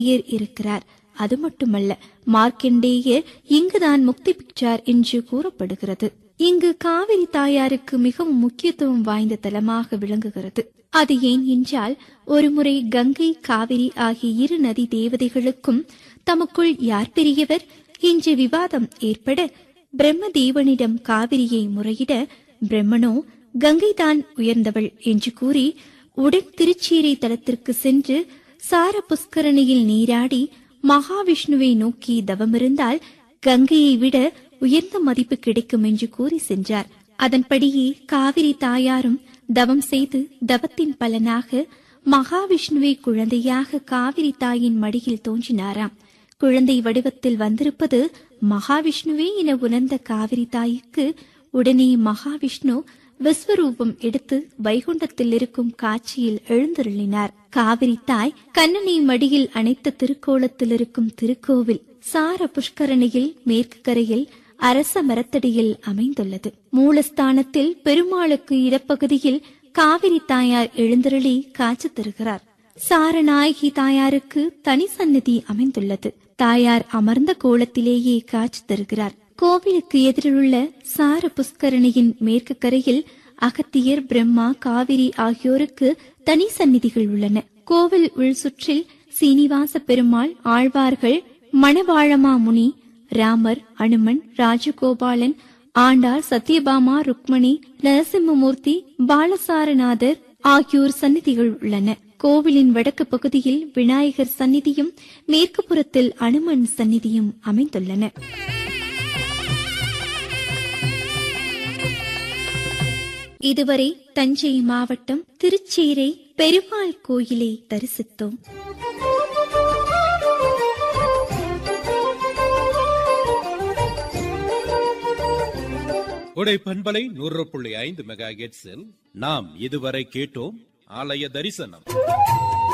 அகத்தியர் இருக்கிறார் அது மட்டுமல்ல மார்க்கண்டேயர் இங்குதான் முக்தி பெற்றார் என்று கூறப்படுகிறது இங்கு காவிரி தாயாருக்கு மிகவும் முக்கியத்துவம் வாய்ந்த தலமாக விளங்குகிறது அது ஏன் என்றால் ஒருமுறை கங்கை காவிரி ஆகிய இரு நதி தேவதைகளுக்கும் தமக்குள் யார் பெரியவர் என்ற விவாதம் ஏற்பட பிரம்மதேவனிடம் காவிரியை முறையிட பிரம்மனோ கங்கைதான் உயர்ந்தவள் என்று கூறி உடன் திருச்சீரை தலத்திற்கு சென்று சார புஷ்கரணியில் நீராடி மகாவிஷ்ணுவை நோக்கி தவமிருந்தால் கங்கையை விட உயர்ந்த மதிப்பு கிடைக்கும் என்று கூறி சென்றார் அதன்படியே காவிரி தாயாரும் தவம் செய்து தவத்தின் பலனாக மகாவிஷ்ணுவை குழந்தையாக காவிரி தாயின் மடியில் தோன்றினாராம் குழந்தை வடிவத்தில் வந்திருப்பது மகாவிஷ்ணுவே என உணர்ந்த காவிரி தாய்க்கு உடனே மகாவிஷ்ணு விஸ்வரூபம் எடுத்து வைகுண்டத்தில் இருக்கும் காட்சியில் எழுந்தருளினார் காவிரி தாய் கண்ணனை மடியில் அணைத்த திருக்கோலத்தில் இருக்கும் திருக்கோவில் சார புஷ்கரணியில் மேற்கு கரையில் அரச மரத்தடியில் அமைந்துள்ளது மூலஸ்தானத்தில் பெருமாளுக்கு இடப்பகுதியில் காவிரி தாயார் எழுந்தருளி காட்சி தருகிறார் சாரநாயகி தாயாருக்கு தனி சந்நிதி அமைந்துள்ளது தாயார் அமர்ந்த கோலத்திலேயே காட்சி தருகிறார் கோவிலுக்கு எதிரிலுள்ள சார புஷ்கரணியின் மேற்கு கரையில் அகத்தியர் பிரம்மா காவிரி ஆகியோருக்கு தனி சந்நிதிகள் உள்ளன கோவில் உள் சுற்றில் சீனிவாச பெருமாள் ஆழ்வார்கள் மணவாழமா முனி ராமர் அனுமன் ராஜகோபாலன் ஆண்டார் சத்யபாமா ருக்மணி நரசிம்மமூர்த்தி பாலசாரநாதர் ஆகியோர் சந்நிதிகள் உள்ளன கோவிலின் வடக்கு பகுதியில் விநாயகர் சந்நிதியும் மேற்கு புறத்தில் அனுமன் சந்நிதியும் அமைந்துள்ளன இதுவரை தஞ்சை மாவட்டம் திருச்சேரை பெருமாள் கோயிலை தரிசித்தோம் கொடை பண்பலை நூறு புள்ளி ஐந்து மெகா நாம் இதுவரை கேட்டோம் ஆலய தரிசனம்